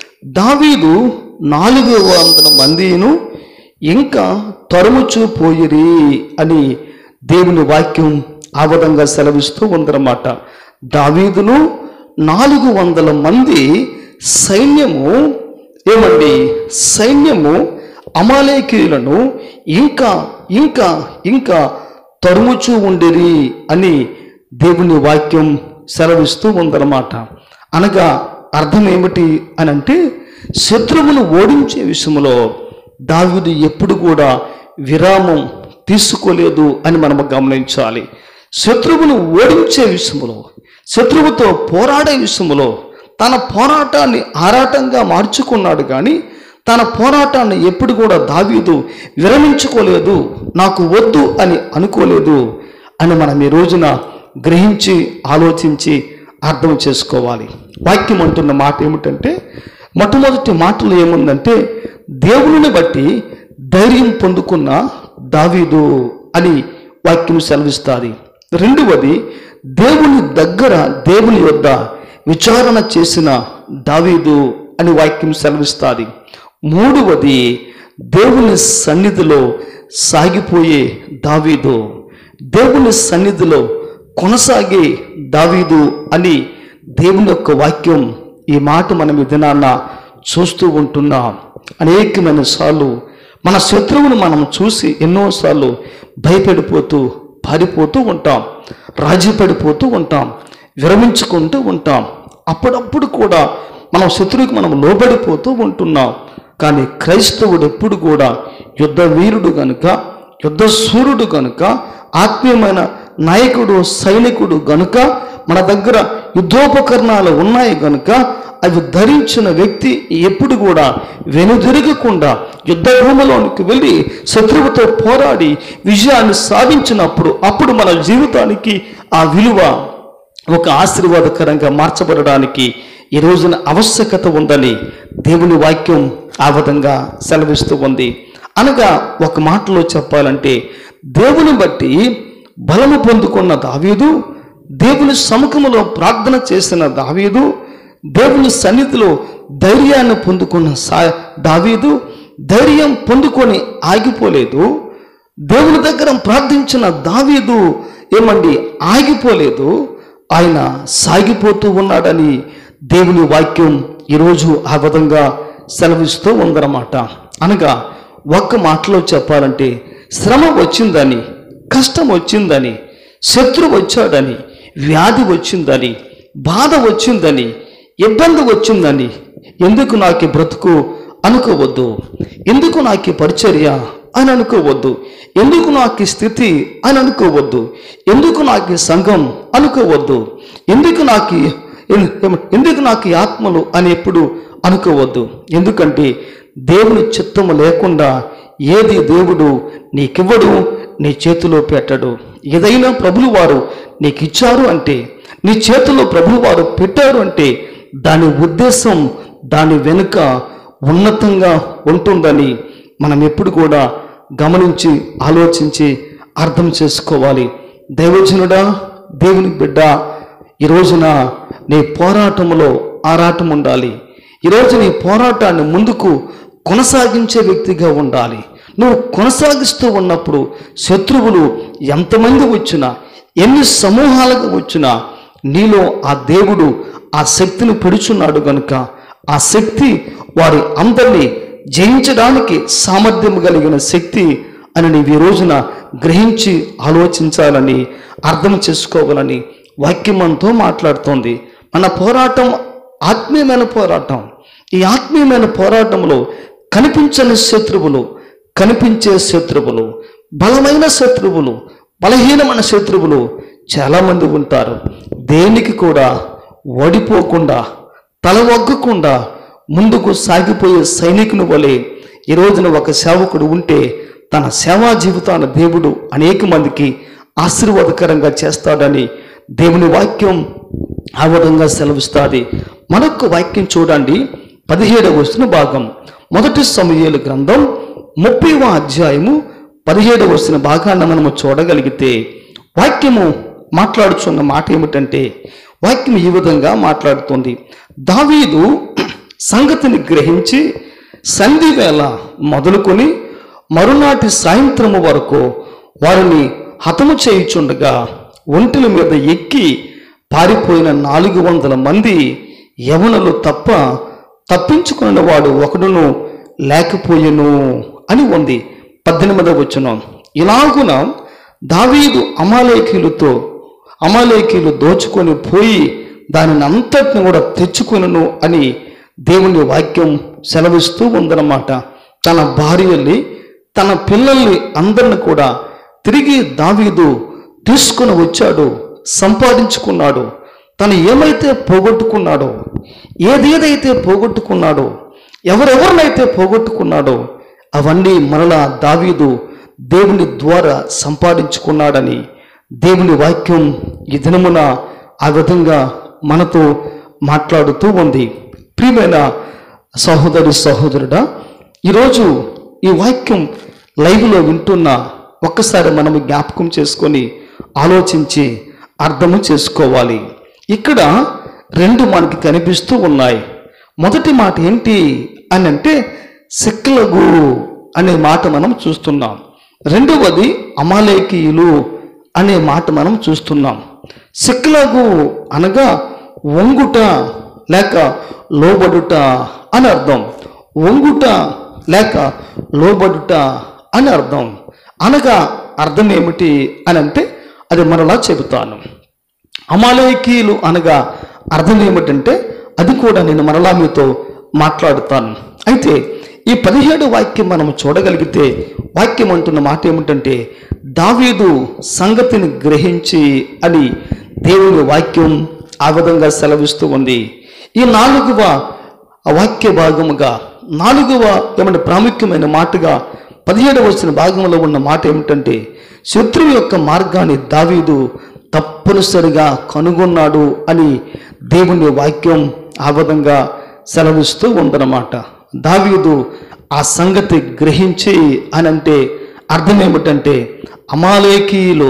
దావీదు నాలుగు వందల మందిను ఇంకా తరుముచూ పోయిరి అని దేవుని వాక్యం ఆ విధంగా సెలవిస్తూ ఉందన్నమాట దావీదును నాలుగు వందల మంది సైన్యము ఏమండి సైన్యము అమాలేకీయులను ఇంకా ఇంకా ఇంకా తరుముచూ ఉండిరి అని దేవుని వాక్యం సెలవిస్తూ ఉందన్నమాట అనగా అర్థం ఏమిటి అని అంటే శత్రువును ఓడించే విషయంలో దావీదు ఎప్పుడు కూడా విరామం తీసుకోలేదు అని మనం గమనించాలి శత్రువును ఓడించే విషయంలో శత్రువుతో పోరాడే విషయంలో తన పోరాటాన్ని ఆరాటంగా మార్చుకున్నాడు కానీ తన పోరాటాన్ని ఎప్పుడు కూడా దావీదు విరమించుకోలేదు నాకు వద్దు అని అనుకోలేదు అని మనం ఈ రోజున గ్రహించి ఆలోచించి అర్థం చేసుకోవాలి వాక్యం అంటున్న మాట ఏమిటంటే మొట్టమొదటి మాటలు ఏముందంటే దేవుని బట్టి ధైర్యం పొందుకున్న దావీదు అని వాక్యం సెలవిస్తుంది రెండవది దేవుని దగ్గర దేవుని యొద్ద విచారణ చేసిన దావీదు అని వాక్యం సెలవిస్తుంది మూడవది దేవుని సన్నిధిలో సాగిపోయే దావీదు దేవుని సన్నిధిలో కొనసాగే దావీదు అని దేవుని యొక్క వాక్యం ఈ మాట మనం ఈ దినాన్న చూస్తూ ఉంటున్నాం అనేకమైన సార్లు మన శత్రువును మనం చూసి ఎన్నోసార్లు భయపడిపోతూ పారిపోతూ ఉంటాం రాజీ పడిపోతూ ఉంటాం విరమించుకుంటూ ఉంటాం అప్పుడప్పుడు కూడా మనం శత్రువుకి మనం లోబడిపోతూ ఉంటున్నాం కానీ క్రైస్తవుడు ఎప్పుడు కూడా యుద్ధ వీరుడు గనుక యుద్ధ సూర్యుడు గనుక ఆత్మీయమైన నాయకుడు సైనికుడు గనుక మన దగ్గర యుద్ధోపకరణాలు ఉన్నాయి గనుక అవి ధరించిన వ్యక్తి ఎప్పుడు కూడా వెనుదిరగకుండా యుద్ధ భూమిలోనికి వెళ్ళి శత్రువుతో పోరాడి విజయాన్ని సాధించినప్పుడు అప్పుడు మన జీవితానికి ఆ విలువ ఒక ఆశీర్వాదకరంగా మార్చబడడానికి ఈ రోజున ఆవశ్యకత ఉందని దేవుని వాక్యం ఆ విధంగా సెలవిస్తూ ఉంది అనగా ఒక మాటలో చెప్పాలంటే దేవుని బట్టి బలము పొందుకున్న దావీదు దేవుని సముఖములో ప్రార్థన చేసిన దావీదు దేవుని సన్నిధిలో ధైర్యాన్ని పొందుకున్న సా దావీదు ధైర్యం పొందుకొని ఆగిపోలేదు దేవుని దగ్గర ప్రార్థించిన దావీదు ఏమండి ఆగిపోలేదు ఆయన సాగిపోతూ ఉన్నాడని దేవుని వాక్యం ఈరోజు ఆ విధంగా సెలవిస్తూ ఉందన్నమాట అనగా ఒక్క మాటలో చెప్పాలంటే శ్రమ వచ్చిందని కష్టం వచ్చిందని శత్రు వచ్చాడని వ్యాధి వచ్చిందని బాధ వచ్చిందని ఇబ్బంది వచ్చిందని ఎందుకు నాకు ఈ బ్రతుకు అనుకోవద్దు ఎందుకు నాకు ఈ పరిచర్య అని అనుకోవద్దు ఎందుకు నాకు ఈ స్థితి అని అనుకోవద్దు ఎందుకు నాకు ఈ సంఘం అనుకోవద్దు ఎందుకు నాకు ఈ- ఎన్- ఎందుకు నాకు ఈ ఆత్మలు అని ఎప్పుడు అనుకోవద్దు ఎందుకంటే దేవుని చిత్తము లేకుండా ఏది దేవుడు నీకివ్వడు నీ చేతిలో పెట్టడు ఏదైనా ప్రభులు వారు నీకు ఇచ్చారు అంటే నీ చేతిలో ప్రభులు వారు పెట్టారు అంటే దాని ఉద్దేశం దాని వెనుక ఉన్నతంగా ఉంటుందని మనం ఎప్పుడు కూడా గమనించి ఆలోచించి అర్థం చేసుకోవాలి దైవజనుడా దేవుని బిడ్డ ఈ రోజున నీ పోరాటంలో ఆరాటం ఉండాలి ఈరోజు నీ పోరాటాన్ని ముందుకు కొనసాగించే వ్యక్తిగా ఉండాలి నువ్వు కొనసాగిస్తూ ఉన్నప్పుడు శత్రువులు ఎంతమంది వచ్చినా ఎన్ని సమూహాలుగా వచ్చినా నీలో ఆ దేవుడు ఆ శక్తిని పొడుచున్నాడు గనుక ఆ శక్తి వారి అందరినీ జయించడానికి సామర్థ్యం కలిగిన శక్తి అని నీవు ఈ రోజున గ్రహించి ఆలోచించాలని అర్థం చేసుకోవాలని వాక్యం మనతో మాట్లాడుతోంది మన పోరాటం ఆత్మీయమైన పోరాటం ఈ ఆత్మీయమైన పోరాటంలో కనిపించని శత్రువులు కనిపించే శత్రువులు బలమైన శత్రువులు బలహీనమైన శత్రువులు చాలామంది ఉంటారు దేనికి కూడా ఓడిపోకుండా తల ఒగ్గకుండా ముందుకు సాగిపోయే సైనికుని వలె ఈ రోజున ఒక సేవకుడు ఉంటే తన సేవా జీవితాన్ని దేవుడు అనేక మందికి ఆశీర్వాదకరంగా చేస్తాడని దేవుని వాక్యం ఆ విధంగా సెలవిస్తుంది మరొక వాక్యం చూడండి పదిహేడవ వస్తున్న భాగం మొదటి సమయాల గ్రంథం ముప్పైవ అధ్యాయము పదిహేడవ వస్తున్న భాగాన్ని మనము చూడగలిగితే వాక్యము మాట్లాడుచున్న మాట ఏమిటంటే వాక్యం ఈ విధంగా మాట్లాడుతుంది దావీదు సంగతిని గ్రహించి సంధి వేళ మొదలుకొని మరునాటి సాయంత్రము వరకు వారిని హతము చేయుచుండగా ఒంటిల మీద ఎక్కి పారిపోయిన నాలుగు వందల మంది యవనులు తప్ప తప్పించుకున్న వాడు ఒకడును లేకపోయెను అని ఉంది పద్దెనిమిదవ వచనం ఇలాగున దావీదు అమాలేకీలతో అమాలేకీలు దోచుకొని పోయి దానిని అంతటిని కూడా తెచ్చుకొనును అని దేవుని వాక్యం సెలవిస్తూ ఉందన్నమాట తన భార్యల్ని తన పిల్లల్ని అందరిని కూడా తిరిగి దావీదు తీసుకుని వచ్చాడు సంపాదించుకున్నాడు తను ఏమైతే పోగొట్టుకున్నాడో ఏదేదైతే పోగొట్టుకున్నాడో ఎవరెవరినైతే పోగొట్టుకున్నాడో అవన్నీ మరలా దావీదు దేవుని ద్వారా సంపాదించుకున్నాడని దేవుని వాక్యం ఈ దినమున ఆ విధంగా మనతో మాట్లాడుతూ ఉంది ప్రియమైన సహోదరి సహోదరుడా ఈరోజు ఈ వాక్యం లైవ్లో వింటున్న ఒక్కసారి మనము జ్ఞాపకం చేసుకొని ఆలోచించి అర్థము చేసుకోవాలి ఇక్కడ రెండు మనకి కనిపిస్తూ ఉన్నాయి మొదటి మాట ఏంటి అని అంటే సిక్కలగు అనే మాట మనం చూస్తున్నాం రెండవది అమాలేకీయులు అనే మాట మనం చూస్తున్నాం సిక్కలగు అనగా వంగుట లేక లోబడుట అని అర్థం వంగుట లేక లోబడుట అని అర్థం అనగా అర్థం ఏమిటి అని అంటే అది మరలా చెబుతాను అమాలేకీయులు అనగా అర్థం ఏమిటంటే అది కూడా నేను మరలా మీతో మాట్లాడుతాను అయితే ఈ పదిహేడు వాక్యం మనం చూడగలిగితే వాక్యం అంటున్న మాట ఏమిటంటే దావీదు సంగతిని గ్రహించి అని దేవుని వాక్యం ఆ విధంగా సెలవిస్తూ ఉంది ఈ నాలుగవ వాక్య భాగముగా నాలుగవ ఏమంటే ప్రాముఖ్యమైన మాటగా పదిహేడవ వచ్చిన భాగంలో ఉన్న మాట ఏమిటంటే శత్రువు యొక్క మార్గాన్ని దావీదు తప్పనిసరిగా కనుగొన్నాడు అని దేవుని వాక్యం ఆ విధంగా సెలవిస్తూ ఉందన్నమాట దావీదు ఆ సంగతి గ్రహించి అని అంటే అర్థం ఏమిటంటే అమాలేకీయులు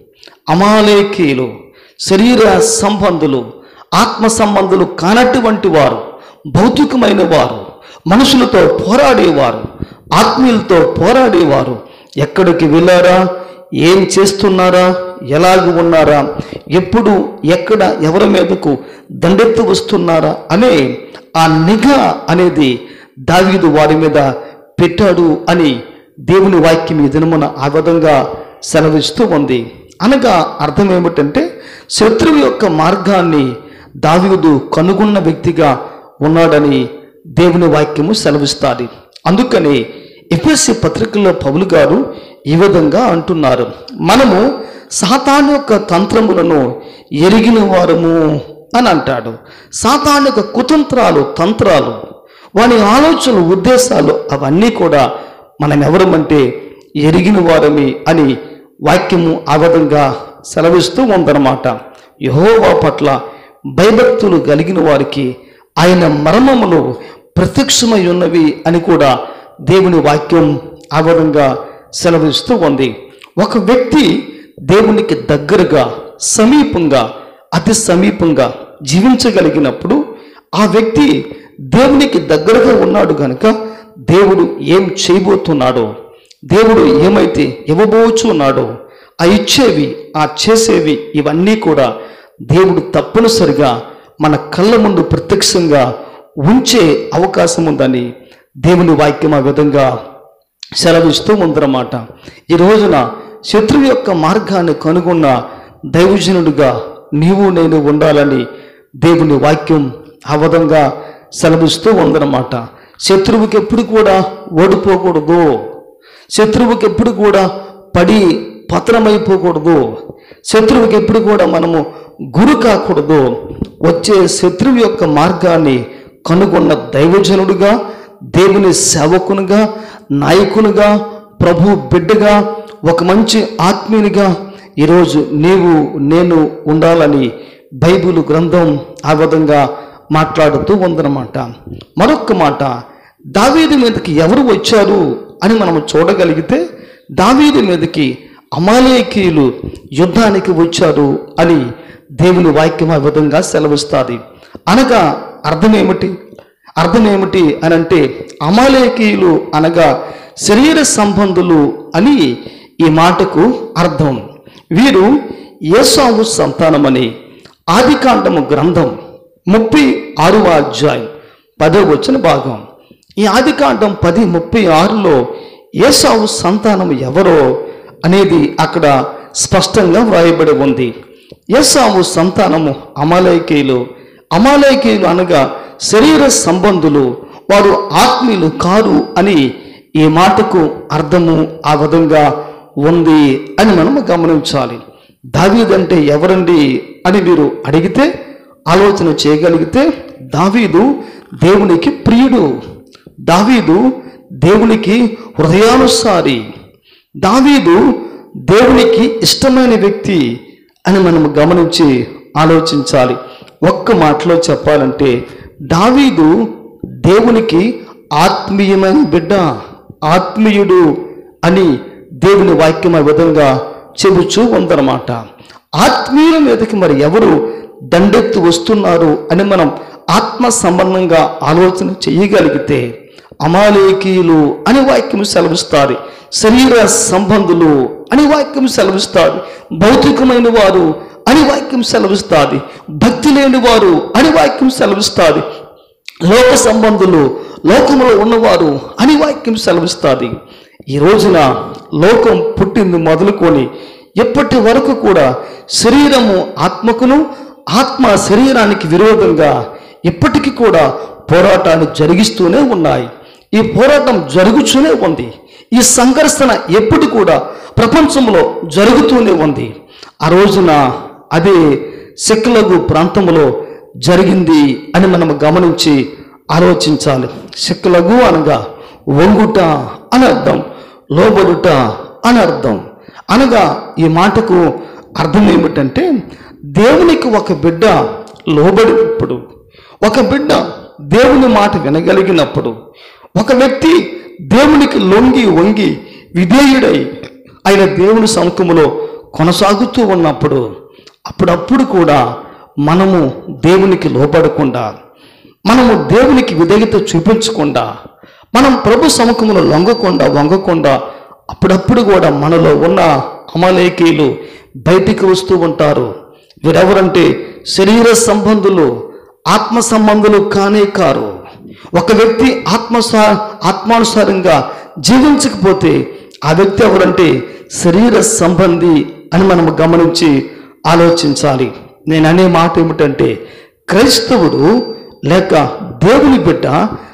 అమాలేకీయులు శరీర సంబంధులు ఆత్మ సంబంధులు కానటువంటి వారు భౌతికమైన వారు మనుషులతో పోరాడేవారు ఆత్మీయులతో పోరాడేవారు ఎక్కడికి వెళ్ళారా ఏం చేస్తున్నారా ఎలాగ ఉన్నారా ఎప్పుడు ఎక్కడ ఎవరి మీదకు దండెత్తు వస్తున్నారా అనే ఆ నిఘా అనేది దావీదు వారి మీద పెట్టాడు అని దేవుని వాక్యం ఈ దినమున ఆ విధంగా సెలవిస్తూ ఉంది అనగా అర్థం ఏమిటంటే శత్రువు యొక్క మార్గాన్ని దావీదు కనుగొన్న వ్యక్తిగా ఉన్నాడని దేవుని వాక్యము సెలవిస్తాది అందుకని ఎఫ్ఎస్సి పత్రికల్లో పౌలు గారు ఈ విధంగా అంటున్నారు మనము సాతాను యొక్క తంత్రములను ఎరిగిన వారము అని అంటాడు సాతాను యొక్క కుతంత్రాలు తంత్రాలు వాని ఆలోచనలు ఉద్దేశాలు అవన్నీ కూడా మనం ఎవరమంటే ఎరిగిన వారమి అని వాక్యము ఆ విధంగా సెలవిస్తూ ఉందన్నమాట యహోవా పట్ల భయభక్తులు కలిగిన వారికి ఆయన మర్మములు ప్రత్యక్షమై ఉన్నవి అని కూడా దేవుని వాక్యం ఆ విధంగా సెలవిస్తూ ఉంది ఒక వ్యక్తి దేవునికి దగ్గరగా సమీపంగా అతి సమీపంగా జీవించగలిగినప్పుడు ఆ వ్యక్తి దేవునికి దగ్గరగా ఉన్నాడు కనుక దేవుడు ఏం చేయబోతున్నాడో దేవుడు ఏమైతే ఇవ్వబోచున్నాడో ఆ ఇచ్చేవి ఆ చేసేవి ఇవన్నీ కూడా దేవుడు తప్పనిసరిగా మన కళ్ళ ముందు ప్రత్యక్షంగా ఉంచే అవకాశం ఉందని దేవుని వాక్యం ఆ విధంగా సెలవిస్తూ ఉందన్నమాట ఈ రోజున శత్రువు యొక్క మార్గాన్ని కనుగొన్న దైవజనుడిగా నీవు నేను ఉండాలని దేవుని వాక్యం ఆ విధంగా సెలవిస్తూ ఉందన్నమాట శత్రువుకి ఎప్పుడు కూడా ఓడిపోకూడదు శత్రువుకి ఎప్పుడు కూడా పడి పతనమైపోకూడదు శత్రువుకి ఎప్పుడు కూడా మనము గురి కాకూడదు వచ్చే శత్రువు యొక్క మార్గాన్ని కనుగొన్న దైవజనుడుగా దేవుని సేవకునిగా నాయకునిగా ప్రభు బిడ్డగా ఒక మంచి ఆత్మీయునిగా ఈరోజు నీవు నేను ఉండాలని బైబిల్ గ్రంథం ఆ విధంగా మాట్లాడుతూ ఉందన్నమాట మరొక మాట దావీదు మీదకి ఎవరు వచ్చారు అని మనం చూడగలిగితే దావీదు మీదకి అమాలేకీయులు యుద్ధానికి వచ్చారు అని దేవుని వాక్యం ఆ విధంగా సెలవిస్తుంది అనగా అర్థం ఏమిటి అర్థం ఏమిటి అని అంటే అమాలేకీయులు అనగా శరీర సంబంధులు అని ఈ మాటకు అర్థం వీరు ఏసావు సంతానమని ఆదికాండము గ్రంథం ముప్పై ఆరవ అధ్యాయం పదో వచ్చిన భాగం ఈ ఆదికాండం పది ముప్పై ఆరులో ఏసావు సంతానం ఎవరో అనేది అక్కడ స్పష్టంగా వ్రాయబడి ఉంది ఏసావు సంతానము అమాలయకీయులు అమాలయకీయులు అనగా శరీర సంబంధులు వారు ఆత్మీయులు కారు అని ఈ మాటకు అర్థము ఆ విధంగా ఉంది అని మనం గమనించాలి దావీదంటే ఎవరండి అని మీరు అడిగితే ఆలోచన చేయగలిగితే దావీదు దేవునికి ప్రియుడు దావీదు దేవునికి హృదయానుసారి దావీదు దేవునికి ఇష్టమైన వ్యక్తి అని మనం గమనించి ఆలోచించాలి ఒక్క మాటలో చెప్పాలంటే దావీదు దేవునికి ఆత్మీయమైన బిడ్డ ఆత్మీయుడు అని దేవుని వాక్యం ఆ విధంగా చెబుచూ ఉందన్నమాట ఆత్మీయుల మీదకి మరి ఎవరు దండెత్తు వస్తున్నారు అని మనం ఆత్మ సంబంధంగా ఆలోచన చేయగలిగితే అమాలేకీయులు అని వాక్యం సెలవిస్తారు శరీర సంబంధులు అని వాక్యం సెలవిస్తారు భౌతికమైన వారు అని వాక్యం సెలవిస్తుంది భక్తి లేని వారు అని వాక్యం సెలవిస్తుంది లోక సంబంధులు లోకములో ఉన్నవారు అని వాక్యం సెలవిస్తుంది ఈ రోజున లోకం పుట్టింది మొదలుకొని ఎప్పటి వరకు కూడా శరీరము ఆత్మకును ఆత్మ శరీరానికి విరోధంగా ఇప్పటికీ కూడా పోరాటాలు జరిగిస్తూనే ఉన్నాయి ఈ పోరాటం జరుగుతూనే ఉంది ఈ సంఘర్షణ ఎప్పుడు కూడా ప్రపంచంలో జరుగుతూనే ఉంది ఆ రోజున అదే సిక్లగు ప్రాంతంలో జరిగింది అని మనం గమనించి ఆలోచించాలి సిక్లగు అనగా వంగుట అని అర్థం లోబడుట అని అర్థం అనగా ఈ మాటకు అర్థం ఏమిటంటే దేవునికి ఒక బిడ్డ లోబడినప్పుడు ఒక బిడ్డ దేవుని మాట వినగలిగినప్పుడు ఒక వ్యక్తి దేవునికి లొంగి వంగి విధేయుడై ఆయన దేవుని సముఖములో కొనసాగుతూ ఉన్నప్పుడు అప్పుడప్పుడు కూడా మనము దేవునికి లోపడకుండా మనము దేవునికి విధేయత చూపించకుండా మనం ప్రభు సముఖములో లొంగకుండా వంగకుండా అప్పుడప్పుడు కూడా మనలో ఉన్న అమలేకీలు బయటికి వస్తూ ఉంటారు వీరెవరంటే శరీర సంబంధులు ఆత్మ సంబంధులు కానే కారు ఒక వ్యక్తి ఆత్మసా ఆత్మానుసారంగా జీవించకపోతే ఆ వ్యక్తి ఎవరంటే శరీర సంబంధి అని మనం గమనించి ఆలోచించాలి నేను అనే మాట ఏమిటంటే క్రైస్తవుడు లేక దేవుని బిడ్డ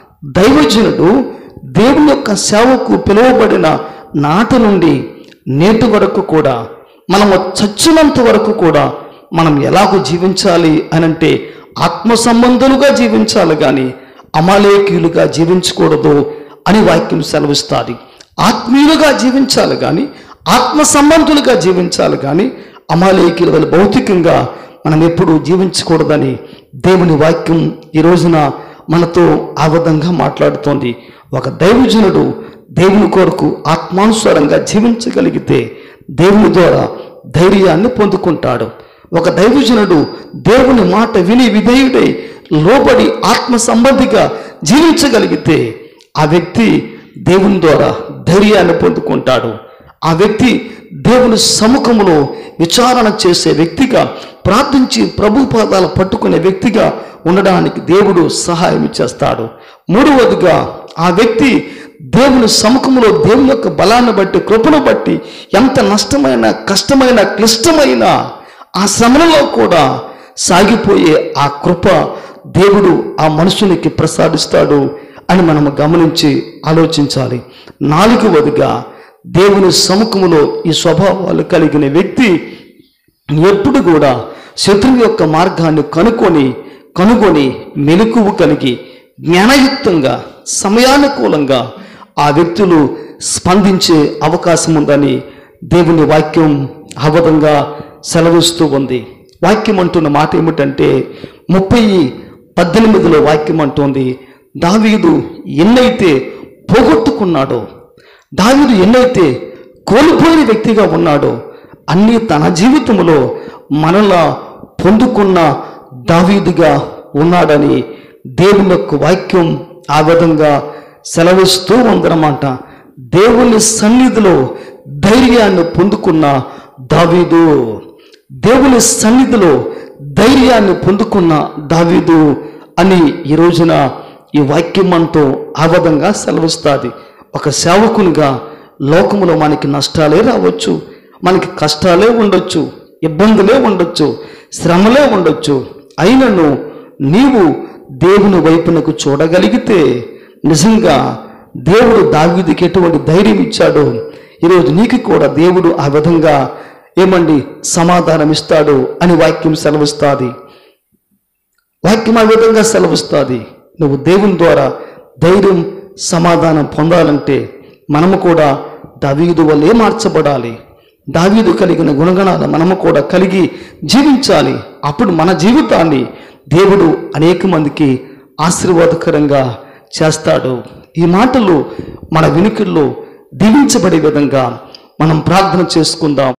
దైవజనుడు దేవుని యొక్క సేవకు పిలువబడిన నాటి నుండి నేటి వరకు కూడా మనము చచ్చినంత వరకు కూడా మనం ఎలాగో జీవించాలి అనంటే ఆత్మ సంబంధులుగా జీవించాలి కానీ అమాలేకీయులుగా జీవించకూడదు అని వాక్యం సెలవిస్తుంది ఆత్మీయులుగా జీవించాలి కానీ ఆత్మ సంబంధులుగా జీవించాలి కానీ అమాలేకీయుల వల్ల భౌతికంగా మనం ఎప్పుడు జీవించకూడదని దేవుని వాక్యం ఈ రోజున మనతో ఆ విధంగా మాట్లాడుతోంది ఒక దైవజనుడు దేవుని కొరకు ఆత్మానుసారంగా జీవించగలిగితే దేవుని ద్వారా ధైర్యాన్ని పొందుకుంటాడు ఒక దైవజనుడు దేవుని మాట విని విధేయుడై లోబడి ఆత్మ సంబంధిగా జీవించగలిగితే ఆ వ్యక్తి దేవుని ద్వారా ధైర్యాన్ని పొందుకుంటాడు ఆ వ్యక్తి దేవుని సముఖములో విచారణ చేసే వ్యక్తిగా ప్రార్థించి ప్రభు పాదాలు పట్టుకునే వ్యక్తిగా ఉండడానికి దేవుడు సహాయం చేస్తాడు మూడవదిగా ఆ వ్యక్తి దేవుని సముఖంలో దేవుని యొక్క బలాన్ని బట్టి కృపను బట్టి ఎంత నష్టమైన కష్టమైన క్లిష్టమైన ఆ శ్రమలలో కూడా సాగిపోయే ఆ కృప దేవుడు ఆ మనుషునికి ప్రసాదిస్తాడు అని మనం గమనించి ఆలోచించాలి నాలుగవదిగా దేవుని సముఖములో ఈ స్వభావాలు కలిగిన వ్యక్తి ఎప్పుడు కూడా శత్రువు యొక్క మార్గాన్ని కనుక్కొని కనుగొని మెలకువ కలిగి జ్ఞానయుక్తంగా సమయానుకూలంగా ఆ వ్యక్తులు స్పందించే అవకాశం ఉందని దేవుని వాక్యం అవధంగా సెలవిస్తూ ఉంది వాక్యం అంటున్న మాట ఏమిటంటే ముప్పై పద్దెనిమిదిలో వాక్యం అంటోంది దావీదు ఎన్నైతే పోగొట్టుకున్నాడో దావీదు ఎన్నైతే కోల్పోయిన వ్యక్తిగా ఉన్నాడో అన్ని తన జీవితంలో మనలా పొందుకున్న దావీదుగా ఉన్నాడని దేవుని యొక్క వాక్యం ఆ విధంగా సెలవిస్తూ ఉందన్నమాట దేవుని సన్నిధిలో ధైర్యాన్ని పొందుకున్న దావీదు దేవుని సన్నిధిలో ధైర్యాన్ని పొందుకున్న దావీదు అని ఈ రోజున ఈ వాక్యం మనతో ఆ విధంగా సెలవిస్తుంది ఒక సేవకునిగా లోకములో మనకి నష్టాలే రావచ్చు మనకి కష్టాలే ఉండొచ్చు ఇబ్బందులే ఉండొచ్చు శ్రమలే ఉండొచ్చు అయినను నీవు దేవుని వైపునకు చూడగలిగితే నిజంగా దేవుడు దావీదుకి ఎటువంటి ధైర్యం ఇచ్చాడో ఈరోజు నీకు కూడా దేవుడు ఆ విధంగా ఏమండి సమాధానం ఇస్తాడు అని వాక్యం సెలవిస్తుంది వాక్యం ఆ విధంగా సెలవిస్తుంది నువ్వు దేవుని ద్వారా ధైర్యం సమాధానం పొందాలంటే మనము కూడా దావీదు వల్లే మార్చబడాలి దావీదు కలిగిన గుణగణాలు మనము కూడా కలిగి జీవించాలి అప్పుడు మన జీవితాన్ని దేవుడు అనేక మందికి ఆశీర్వాదకరంగా చేస్తాడు ఈ మాటలు మన వినికిల్లో దీవించబడే విధంగా మనం ప్రార్థన చేసుకుందాం